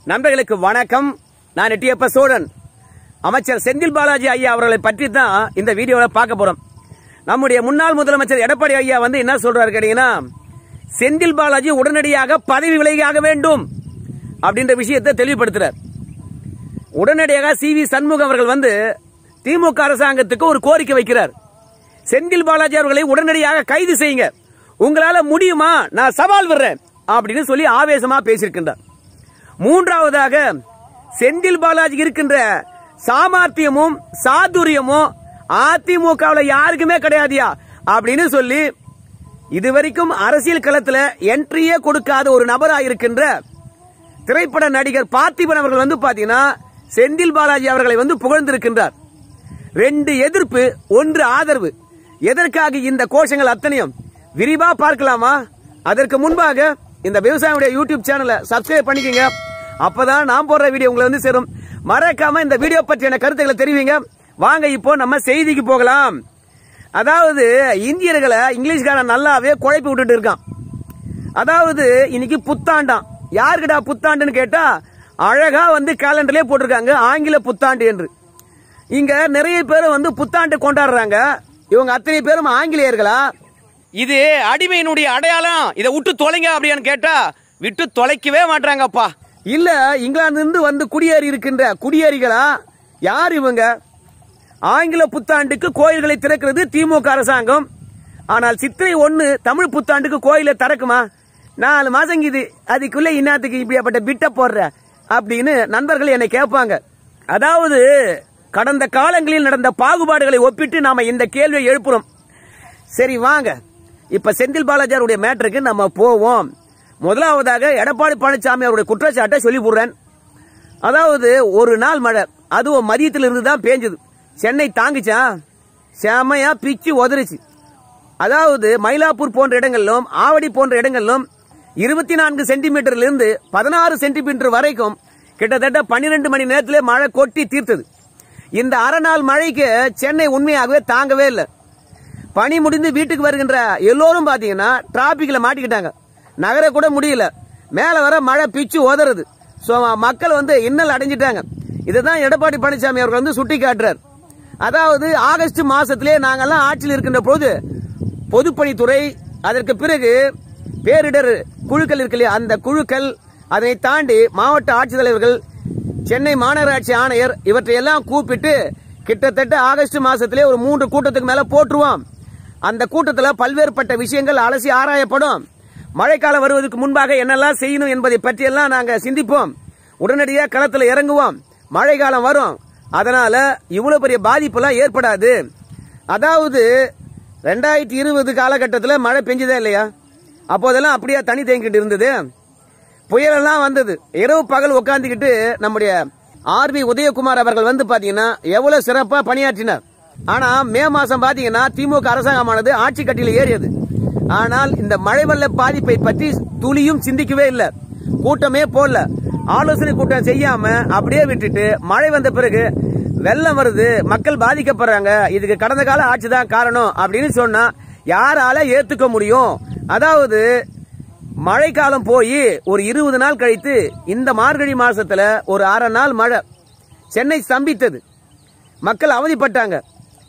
நண்பர்களுக்கு வணக்கம் நான் எட்டியப்ப சோழன் அமைச்சர் செந்தில் பாலாஜி ஐயா அவர்களை பற்றி தான் இந்த வீடியோவில் பார்க்க போறோம் நம்முடைய முன்னாள் முதலமைச்சர் எடப்பாடி ஐயா வந்து என்ன சொல்றாரு கேட்டீங்கன்னா செந்தில் பாலாஜி உடனடியாக பதவி விலகியாக வேண்டும் அப்படின்ற விஷயத்தை தெளிவுபடுத்துறார் உடனடியாக சி வி சண்முகம் அவர்கள் வந்து திமுக அரசாங்கத்துக்கு ஒரு கோரிக்கை வைக்கிறார் செந்தில் பாலாஜி அவர்களை உடனடியாக கைது செய்யுங்க உங்களால முடியுமா நான் சவால் விடுறேன் அப்படின்னு சொல்லி ஆவேசமா பேசியிருக்கின்றார் மூன்றாவதாக செந்தில் பாலாஜி இருக்கின்ற சாமர்த்தியமும் சாதுரியமும் அதிமுகவில் யாருக்குமே கிடையாதியா அப்படின்னு சொல்லி இதுவரைக்கும் அரசியல் களத்துல என்ட்ரியே கொடுக்காத ஒரு நபரா இருக்கின்ற திரைப்பட நடிகர் பார்த்திபன் அவர்கள் வந்து பாத்தீங்கன்னா செந்தில் பாலாஜி அவர்களை வந்து புகழ்ந்திருக்கின்றார் ரெண்டு எதிர்ப்பு ஒன்று ஆதரவு எதற்காக இந்த கோஷங்கள் அத்தனையும் விரிவா பார்க்கலாமா அதற்கு முன்பாக இந்த விவசாயியுடைய யூடியூப் சேனலை சப்ஸ்கிரைப் பண்ணிக்கங்க அப்பதான் நான் போடுற வீடியோ உங்களை வந்து சேரும் மறக்காம இந்த வீடியோ பற்றியான கருத்துக்களை தெரிவிங்க வாங்க இப்போ நம்ம செய்திக்கு போகலாம் அதாவது இந்தியர்களை இங்கிலீஷ்காரன் நல்லாவே குழப்பி விட்டுட்டு இருக்கான் அதாவது இன்னைக்கு புத்தாண்டாம் யாருக்குடா புத்தாண்டுன்னு கேட்டா அழகா வந்து கேலண்டர்லயே போட்டிருக்காங்க ஆங்கில புத்தாண்டு என்று இங்க நிறைய பேர் வந்து புத்தாண்டு கொண்டாடுறாங்க இவங்க அத்தனை பேரும் ஆங்கிலேயர்களா இது அடிமையினுடைய அடையாளம் இதை விட்டு தொலைங்க அப்படின்னு கேட்டா விட்டு தொலைக்கவே மாட்டாங்கப்பா இல்ல இங்கிலாந்து இருந்து வந்து குடியேறி இருக்கின்ற குடியேறிகளா யார் இவங்க ஆங்கில புத்தாண்டுக்கு கோயில்களை திறக்கிறது திமுக அரசாங்கம் ஆனால் சித்திரை ஒண்ணு தமிழ் புத்தாண்டுக்கு கோயிலை திறக்குமா நாலு மாசம் இது அதுக்குள்ள இன்னாத்துக்கு இப்படியாப்பட்ட பிட்ட போடுற அப்படின்னு நண்பர்கள் என்னை கேட்பாங்க அதாவது கடந்த காலங்களில் நடந்த பாகுபாடுகளை ஒப்பிட்டு நாம இந்த கேள்வியை எழுப்புறோம் சரி வாங்க இப்ப செந்தில் பாலாஜியாருடைய மேட்டருக்கு நம்ம போவோம் முதலாவதாக எடப்பாடி பழனிசாமி அவருடைய குற்றச்சாட்டை சொல்லி போடுறேன் அதாவது ஒரு நாள் மழை அதுவும் மதியத்தில் இருந்து தான் பேஞ்சது சென்னை தாங்குச்சா செமையா பிச்சு உதறிச்சு அதாவது மயிலாப்பூர் போன்ற இடங்களிலும் ஆவடி போன்ற இடங்களிலும் இருபத்தி நான்கு சென்டிமீட்டர்ல இருந்து பதினாறு சென்டிமீட்டர் வரைக்கும் கிட்டத்தட்ட பன்னிரெண்டு மணி நேரத்திலே மழை கொட்டி தீர்த்தது இந்த அரை நாள் மழைக்கு சென்னை உண்மையாகவே தாங்கவே இல்லை பணி முடிந்து வீட்டுக்கு வருகின்ற எல்லோரும் பாத்தீங்கன்னா டிராபிக்ல மாட்டிக்கிட்டாங்க நகர கூட முடியல மேல வர மழை பிச்சு உதறுது சோ மக்கள் வந்து இன்னல் அடைஞ்சிட்டாங்க இதுதான் எடப்பாடி பழனிசாமி அவர்கள் வந்து சுட்டி காட்டுறார் அதாவது ஆகஸ்ட் மாசத்திலே நாங்கெல்லாம் ஆட்சியில் இருக்கின்ற போது பொதுப்பணித்துறை அதற்கு பிறகு பேரிடர் குழுக்கள் இருக்கு இல்லையா அந்த குழுக்கள் அதனை தாண்டி மாவட்ட ஆட்சித்தலைவர்கள் சென்னை மாநகராட்சி ஆணையர் இவற்றையெல்லாம் கூப்பிட்டு கிட்டத்தட்ட ஆகஸ்ட் மாசத்திலே ஒரு மூன்று கூட்டத்துக்கு மேல போட்டுருவோம் அந்த கூட்டத்துல பல்வேறுபட்ட விஷயங்கள் அலசி ஆராயப்படும் மழைக்காலம் வருவதற்கு முன்பாக என்னெல்லாம் செய்யணும் என்பதை பற்றியெல்லாம் நாங்க சிந்திப்போம் உடனடியாக களத்துல இறங்குவோம் மழை காலம் வரும் அதனால இவ்வளவு பெரிய பாதிப்பெல்லாம் ஏற்படாது அதாவது ரெண்டாயிரத்தி இருபது காலகட்டத்தில் மழை பெஞ்சதே இல்லையா அப்போதெல்லாம் அப்படியே தண்ணி தேங்கிட்டு இருந்தது புயலெல்லாம் வந்தது இரவு பகல் உட்காந்துக்கிட்டு நம்முடைய ஆர்பி உதயகுமார் அவர்கள் வந்து பாத்தீங்கன்னா எவ்வளவு சிறப்பா பணியாற்றினார் ஆனா மே மாசம் பாத்தீங்கன்னா திமுக அரசாங்கமானது ஆட்சி கட்டியில் ஏறியது ஆனால் இந்த மழை வெள்ள பாதிப்பை பற்றி துளியும் சிந்திக்கவே இல்லை கூட்டமே போடல ஆலோசனை கூட்டம் செய்யாம அப்படியே விட்டுட்டு மழை வந்த பிறகு வெள்ளம் வருது மக்கள் பாதிக்கப்படுறாங்க இதுக்கு கடந்த கால ஆட்சி தான் காரணம் அப்படின்னு சொன்னா யாரால ஏத்துக்க முடியும் அதாவது மழைக்காலம் போய் ஒரு இருபது நாள் கழித்து இந்த மார்கழி மாசத்துல ஒரு அரை நாள் மழை சென்னை ஸ்தம்பித்தது மக்கள் அவதிப்பட்டாங்க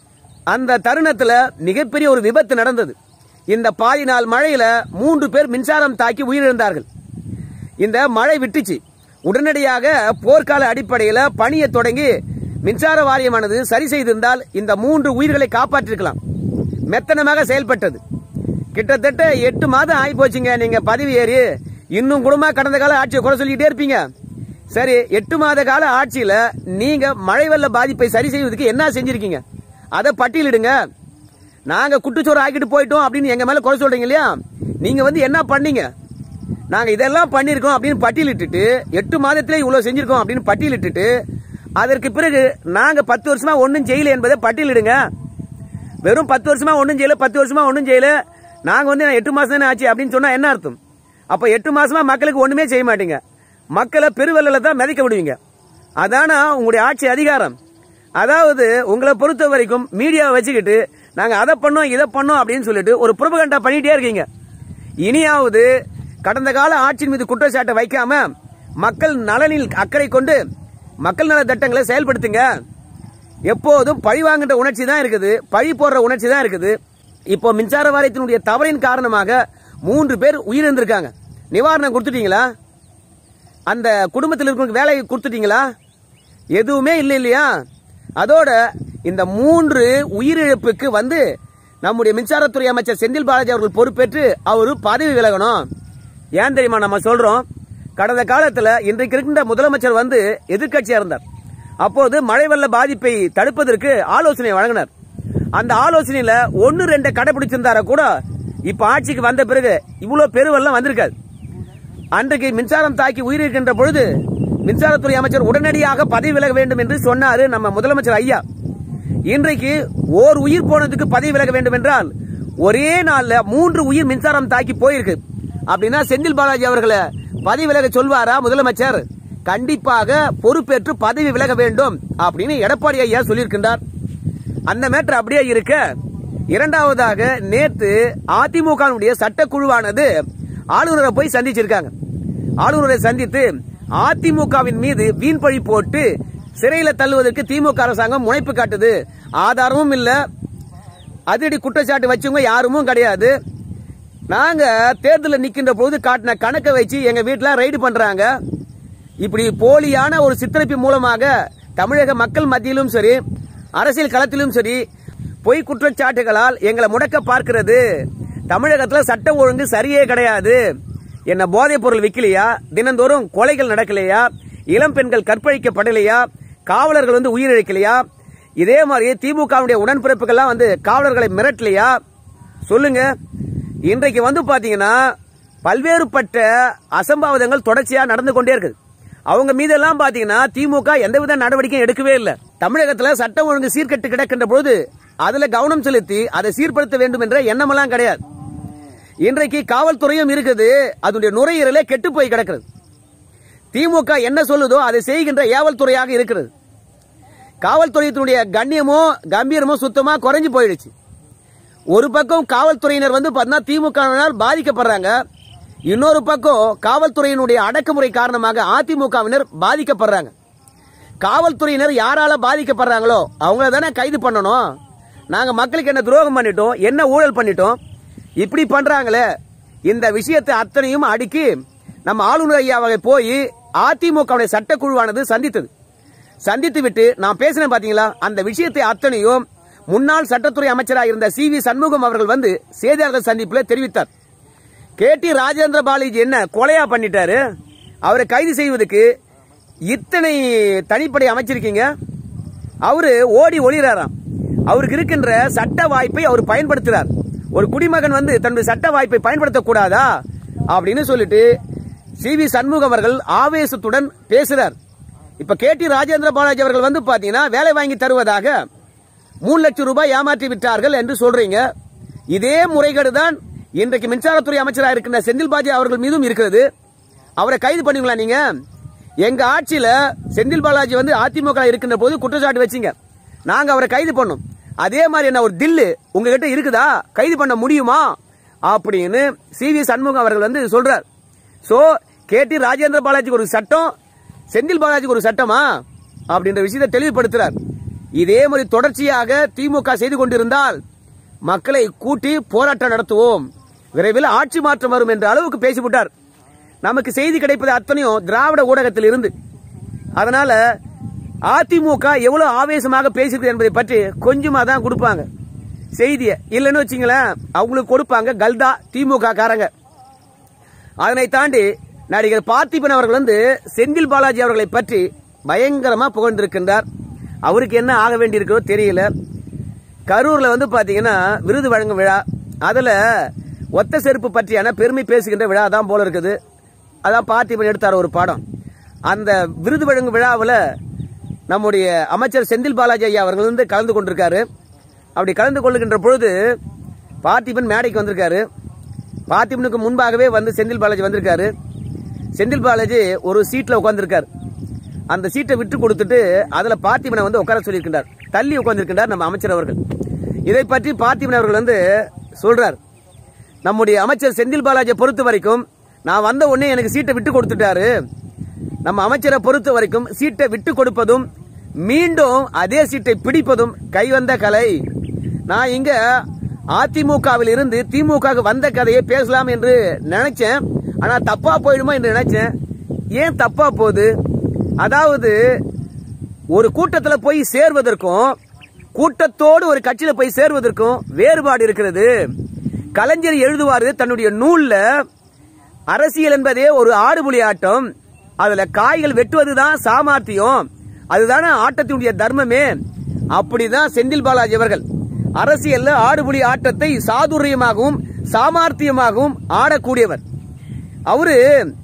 அந்த தருணத்துல மிகப்பெரிய ஒரு விபத்து நடந்தது இந்த பாதி நாள் மழையில மூன்று பேர் மின்சாரம் தாக்கி உயிரிழந்தார்கள் இந்த மழை விட்டுச்சு உடனடியாக போர்க்கால அடிப்படையில் பணியை தொடங்கி மின்சார வாரியமானது சரி செய்திருந்தால் இந்த மூன்று உயிர்களை காப்பாற்றிருக்கலாம் மெத்தனமாக செயல்பட்டது கிட்டத்தட்ட எட்டு மாதம் ஆகி போச்சுங்க நீங்க பதவி ஏறி இன்னும் குடும்ப கடந்த கால ஆட்சியை குறை சொல்லிட்டே இருப்பீங்க சரி எட்டு மாத கால ஆட்சியில நீங்க மழை வெள்ள பாதிப்பை சரி செய்வதற்கு என்ன செஞ்சிருக்கீங்க அதை பட்டியலிடுங்க நாங்க குட்டுச்சோறு ஆக்கிட்டு போயிட்டோம் அப்படின்னு எங்க மேல குறை சொல்றீங்க இல்லையா நீங்க வந்து என்ன பண்ணீங்க நாங்க இதெல்லாம் பண்ணிருக்கோம் அப்படின்னு பட்டியலிட்டுட்டு எட்டு மாதத்திலே இவ்வளவு செஞ்சிருக்கோம் அப்படின்னு பட்டியலிட்டுட்டு அதற்கு பிறகு நாங்க பத்து வருஷமா ஒன்னும் செய்யல என்பதை பட்டியலிடுங்க வெறும் பத்து வருஷமா ஒன்னும் செய்யல பத்து வருஷமா ஒன்னும் செய்யல நாங்க வந்து எட்டு மாசம் தானே ஆச்சு அப்படின்னு சொன்னா என்ன அர்த்தம் அப்ப எட்டு மாசமா மக்களுக்கு ஒண்ணுமே செய்ய மாட்டீங்க மக்களை பெருவெல்ல தான் மிதக்க விடுவீங்க அதானா உங்களுடைய ஆட்சி அதிகாரம் அதாவது உங்களை பொறுத்த வரைக்கும் மீடியாவை வச்சுக்கிட்டு நாங்க அதை பண்ணோம் இதை பண்ணோம் அப்படின்னு சொல்லிட்டு ஒரு புரபகண்டா பண்ணிட்டே இருக்கீங்க இனியாவது கடந்த கால ஆட்சியின் மீது குற்றச்சாட்டை வைக்காம மக்கள் நலனில் அக்கறை கொண்டு மக்கள் நல திட்டங்களை செயல்படுத்துங்க எப்போதும் பழி வாங்குகின்ற உணர்ச்சி தான் இருக்குது பழி போடுற உணர்ச்சி தான் இருக்குது இப்போ மின்சார வாரியத்தினுடைய தவறின் காரணமாக மூன்று பேர் உயிரிழந்திருக்காங்க நிவாரணம் கொடுத்துட்டீங்களா அந்த குடும்பத்தில் இருக்கிறவங்க வேலை கொடுத்துட்டீங்களா எதுவுமே இல்லை இல்லையா அதோட இந்த மூன்று உயிரிழப்புக்கு வந்து நம்முடைய மின்சாரத்துறை அமைச்சர் செந்தில் பாலாஜி அவர்கள் பொறுப்பேற்று அவரு பதவி விலகணும் ஏன் தெரியுமா நம்ம சொல்றோம் கடந்த காலத்துல இன்றைக்கு இருக்கின்ற முதலமைச்சர் வந்து எதிர்க்கட்சியா இருந்தார் அப்போது மழை வெள்ள பாதிப்பை தடுப்பதற்கு ஆலோசனை வழங்கினார் அந்த ஆலோசனையில ஒன்னு ரெண்டு கடைபிடிச்சிருந்தார கூட இப்ப ஆட்சிக்கு வந்த பிறகு இவ்வளவு பெருவெல்லாம் வந்திருக்காது அன்றைக்கு மின்சாரம் தாக்கி உயிரிழக்கின்ற பொழுது மின்சாரத்துறை அமைச்சர் உடனடியாக பதவி விலக வேண்டும் என்று சொன்னாரு நம்ம முதலமைச்சர் ஐயா இன்றைக்கு ஓர் உயிர் போனதுக்கு பதவி விலக வேண்டும் என்றால் ஒரே நாள்ல மூன்று உயிர் மின்சாரம் தாக்கி போயிருக்கு அப்படின்னா செந்தில் பாலாஜி அவர்களை பதவி விலக சொல்வாரா முதலமைச்சர் கண்டிப்பாக பொறுப்பேற்று பதவி விலக வேண்டும் அப்படின்னு எடப்பாடி ஐயா சொல்லியிருக்கின்றார் அந்த மேட்டர் அப்படியே இருக்க இரண்டாவதாக நேற்று அதிமுக சட்டக்குழுவானது ஆளுநரை போய் சந்திச்சிருக்காங்க ஆளுநரை சந்தித்து அதிமுகவின் மீது வீண் பழி போட்டு சிறையில தள்ளுவதற்கு திமுக அரசாங்கம் முனைப்பு காட்டுது ஆதாரமும் இல்ல அதிரடி குற்றச்சாட்டு வச்சவங்க யாருமும் கிடையாது நாங்க தேர்தலில் நிக்கின்ற போது காட்டின கணக்கை வச்சு எங்க வீட்டுல ரைடு பண்றாங்க இப்படி போலியான ஒரு சித்தரிப்பு மூலமாக தமிழக மக்கள் மத்தியிலும் சரி அரசியல் களத்திலும் சரி பொய் குற்றச்சாட்டுகளால் எங்களை முடக்க பார்க்கிறது தமிழகத்துல சட்ட ஒழுங்கு சரியே கிடையாது என்ன போதைப் பொருள் விற்கலையா தினந்தோறும் கொலைகள் நடக்கலையா இளம் பெண்கள் கற்பழிக்கப்படலையா காவலர்கள் வந்து உயிரிழக்கலையா இதே மாதிரி திமுகவுடைய உடன்பிறப்புகள்லாம் வந்து காவலர்களை மிரட்டலையா சொல்லுங்க இன்றைக்கு வந்து பாத்தீங்கன்னா பல்வேறுபட்ட அசம்பாவிதங்கள் தொடர்ச்சியா நடந்து கொண்டே இருக்குது அவங்க மீதெல்லாம் பாத்தீங்கன்னா திமுக எந்தவித நடவடிக்கையும் எடுக்கவே இல்லை தமிழகத்துல சட்டம் ஒழுங்கு சீர்கெட்டு கிடக்கின்ற பொழுது அதுல கவனம் செலுத்தி அதை சீர்படுத்த வேண்டும் என்ற எண்ணமெல்லாம் கிடையாது இன்றைக்கு காவல்துறையும் இருக்குது அதனுடைய நுரையீரலே கெட்டு போய் கிடக்கிறது திமுக என்ன சொல்லுதோ அதை செய்கின்ற ஏவல் துறையாக இருக்கிறது காவல்துறையினுடைய கண்ணியமோ கம்பீரமோ சுத்தமா குறைஞ்சு போயிடுச்சு ஒரு பக்கம் காவல்துறையினர் வந்து பார்த்தீங்கன்னா திமுகவினால் பாதிக்கப்படுறாங்க இன்னொரு பக்கம் காவல்துறையினுடைய அடக்குமுறை காரணமாக அதிமுகவினர் பாதிக்கப்படுறாங்க காவல்துறையினர் யாரால பாதிக்கப்படுறாங்களோ அவங்கள தானே கைது பண்ணணும் நாங்க மக்களுக்கு என்ன துரோகம் பண்ணிட்டோம் என்ன ஊழல் பண்ணிட்டோம் இப்படி பண்றாங்களே இந்த விஷயத்தை அத்தனையும் அடுக்கி நம்ம ஆளுநர் ஐயாவை போய் அதிமுகவுடைய சட்டக்குழுவானது சந்தித்தது சந்தித்து விட்டு நான் பேசினேன் பாத்தீங்களா அந்த விஷயத்தை அத்தனையும் முன்னாள் சட்டத்துறை அமைச்சராக இருந்த சி வி சண்முகம் அவர்கள் வந்து செய்தியாளர்கள் சந்திப்புல தெரிவித்தார் கே டி ராஜேந்திர பாலாஜி என்ன கொலையா பண்ணிட்டாரு அவரை கைது செய்வதற்கு இத்தனை தனிப்படை அமைச்சிருக்கீங்க அவரு ஓடி ஒளிறாராம் அவருக்கு இருக்கின்ற சட்ட வாய்ப்பை அவர் பயன்படுத்துறார் ஒரு குடிமகன் வந்து தன்னுடைய சட்ட வாய்ப்பை பயன்படுத்தக்கூடாதா அப்படின்னு சொல்லிட்டு சி வி சண்முகம் அவர்கள் ஆவேசத்துடன் பேசுறார் இப்ப கே டி ராஜேந்திர பாலாஜி அவர்கள் வந்து பாத்தீங்கன்னா வேலை வாங்கி தருவதாக மூணு லட்சம் ரூபாய் ஏமாற்றி விட்டார்கள் என்று சொல்றீங்க இதே முறைகேடு தான் இன்றைக்கு மின்சாரத்துறை அமைச்சராக இருக்கின்ற செந்தில் பாலாஜி அவர்கள் மீதும் இருக்கிறது அவரை கைது பண்ணுவீங்களா நீங்க எங்க ஆட்சியில செந்தில் பாலாஜி வந்து அதிமுக இருக்கின்ற போது குற்றச்சாட்டு வச்சீங்க நாங்க அவரை கைது பண்ணோம் அதே மாதிரி என்ன ஒரு தில்லு உங்ககிட்ட இருக்குதா கைது பண்ண முடியுமா அப்படின்னு சி வி சண்முகம் அவர்கள் வந்து சொல்றார் சோ கே டி ராஜேந்திர பாலாஜிக்கு ஒரு சட்டம் செந்தில் பாலாஜிக்கு ஒரு சட்டமா அப்படின்ற விஷயத்தை தெளிவுபடுத்துறார் இதே மாதிரி தொடர்ச்சியாக திமுக செய்து கொண்டிருந்தால் மக்களை கூட்டி போராட்டம் நடத்துவோம் விரைவில் ஆட்சி மாற்றம் வரும் என்ற அளவுக்கு பேசிவிட்டார் நமக்கு செய்தி கிடைப்பது அத்தனையும் திராவிட ஊடகத்தில் இருந்து அதனால அதிமுக எவ்வளவு ஆவேசமாக பேசிருக்கு என்பதை பற்றி கொஞ்சமா தான் கொடுப்பாங்க செய்தியை இல்லைன்னு வச்சுங்களேன் அவங்களுக்கு கொடுப்பாங்க கல்தா திமுக காரங்க அதனை தாண்டி நடிகர் பார்த்திபன் அவர்கள் வந்து செந்தில் பாலாஜி அவர்களை பற்றி பயங்கரமா புகழ்ந்திருக்கின்றார் அவருக்கு என்ன ஆக வேண்டியிருக்கோ தெரியல கரூர்ல வந்து பாத்தீங்கன்னா விருது வழங்கும் விழா அதுல ஒத்த செருப்பு பற்றியான பெருமை பேசுகின்ற விழா தான் போல இருக்குது அதான் பார்த்திபன் எடுத்தார் ஒரு பாடம் அந்த விருது வழங்கும் விழாவில் நம்முடைய அமைச்சர் செந்தில் பாலாஜி ஐயா அவர்கள் வந்து கலந்து கொண்டிருக்காரு அப்படி கலந்து கொள்ளுகின்ற பொழுது பார்த்திபன் மேடைக்கு வந்திருக்காரு பார்த்திபனுக்கு முன்பாகவே வந்து செந்தில் பாலாஜி வந்திருக்காரு செந்தில் பாலாஜி ஒரு சீட்ல உட்கார்ந்திருக்காரு அந்த சீட்டை விட்டு கொடுத்துட்டு அதுல பார்த்திபனை வந்து உட்கார சொல்லியிருக்கின்றார் தள்ளி உட்கார்ந்திருக்கின்றார் நம்ம அமைச்சர் அவர்கள் இதை பற்றி பார்த்திபன் அவர்கள் வந்து சொல்றார் நம்முடைய அமைச்சர் செந்தில் பாலாஜியை பொறுத்த வரைக்கும் நான் வந்த உடனே எனக்கு சீட்டை விட்டு கொடுத்துட்டாரு நம்ம அமைச்சரை பொறுத்த வரைக்கும் சீட்டை விட்டு கொடுப்பதும் மீண்டும் அதே சீட்டை பிடிப்பதும் கைவந்த கலை நான் இங்க அதிமுகவில் இருந்து திமுக வந்த கதையை பேசலாம் என்று நினைச்சேன் ஆனா தப்பா போயிடுமா என்று நினைச்சேன் ஏன் தப்பா போகுது அதாவது ஒரு கூட்டத்துல போய் சேர்வதற்கும் கூட்டத்தோடு ஒரு கட்சியில போய் சேர்வதற்கும் வேறுபாடு இருக்கிறது கலைஞர் எழுதுவாரு தன்னுடைய நூல்ல அரசியல் என்பதே ஒரு ஆடுபுலி ஆட்டம் அதுல காய்கள் வெட்டுவதுதான் சாமர்த்தியம் அதுதானே ஆட்டத்தினுடைய தர்மமே அப்படிதான் செந்தில் பாலாஜி அவர்கள் அரசியல்ல ஆடுபுலி ஆட்டத்தை சாதுரியமாகவும் சாமர்த்தியமாகவும் ஆடக்கூடியவர் அவரு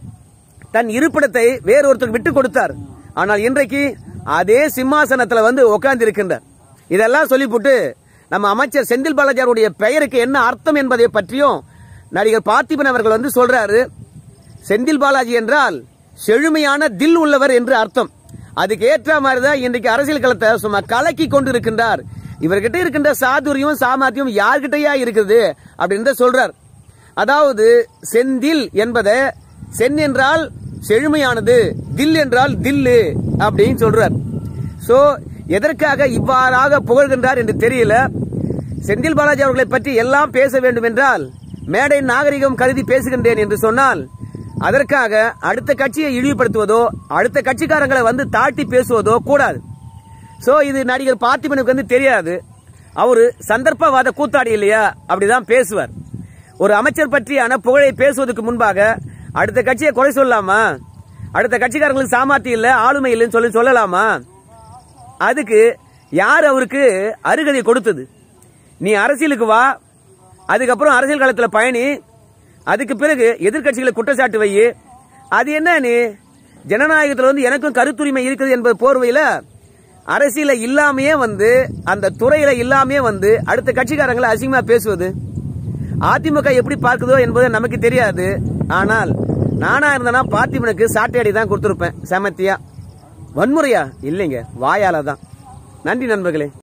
தன் இருப்பிடத்தை வேறொருத்தருக்கு விட்டு கொடுத்தார் ஆனால் இன்றைக்கு அதே சிம்மாசனத்துல வந்து உட்கார்ந்து இருக்கின்றார் இதெல்லாம் சொல்லிவிட்டு நம்ம அமைச்சர் செந்தில் பாலாஜி அவருடைய பெயருக்கு என்ன அர்த்தம் என்பதை பற்றியும் நடிகர் பார்த்திபன் அவர்கள் வந்து சொல்றாரு செந்தில் பாலாஜி என்றால் செழுமையான தில் உள்ளவர் என்று அர்த்தம் அதுக்கு ஏற்ற மாதிரி தான் இன்றைக்கு அரசியல் களத்தை சும்மா கலக்கி கொண்டு இருக்கின்றார் இவர்கிட்ட இருக்கின்ற சாதுரியம் சாமர்த்தியம் யார்கிட்டயா இருக்குது அப்படின்னு சொல்றார் அதாவது செந்தில் என்பதை சென் என்றால் செழுமையானது தில் என்றால் தில்லு அப்படின்னு சொல்றார் சோ எதற்காக இவ்வாறாக புகழ்கின்றார் என்று தெரியல செந்தில் பாலாஜி அவர்களை பற்றி எல்லாம் பேச வேண்டும் என்றால் மேடை நாகரிகம் கருதி பேசுகின்றேன் என்று சொன்னால் அதற்காக அடுத்த கட்சியை இழிவுபடுத்துவதோ அடுத்த கட்சிக்காரங்களை வந்து தாழ்த்தி பேசுவதோ கூடாது சோ இது நடிகர் பார்த்திபனுக்கு வந்து தெரியாது அவரு சந்தர்ப்பவாத கூத்தாடி இல்லையா அப்படிதான் பேசுவார் ஒரு அமைச்சர் பற்றியான புகழை பேசுவதற்கு முன்பாக அடுத்த கட்சியை குறை சொல்லலாமா அடுத்த கட்சிக்காரங்களுக்கு சாமர்த்தியம் இல்ல ஆளுமை இல்லைன்னு சொல்லி சொல்லலாமா அதுக்கு யார் அவருக்கு அருகதை கொடுத்தது நீ அரசியலுக்கு வா அதுக்கப்புறம் அரசியல் காலத்தில் பயணி அதுக்கு பிறகு எதிர்க்கட்சிகளை குற்றச்சாட்டு வை அது என்ன நீ ஜனநாயகத்தில் வந்து எனக்கும் கருத்துரிமை இருக்குது என்பது போர்வையில அரசியல இல்லாமையே வந்து அந்த துறையில இல்லாமையே வந்து அடுத்த கட்சிக்காரங்களை அசிங்கமா பேசுவது அதிமுக எப்படி பார்க்குதோ என்பது நமக்கு தெரியாது ஆனால் நானா இருந்தனா பார்த்திபனுக்கு சாட்டையடி தான் கொடுத்திருப்பேன் செமத்தியா வன்முறையா இல்லைங்க வாயால தான் நன்றி நண்பர்களே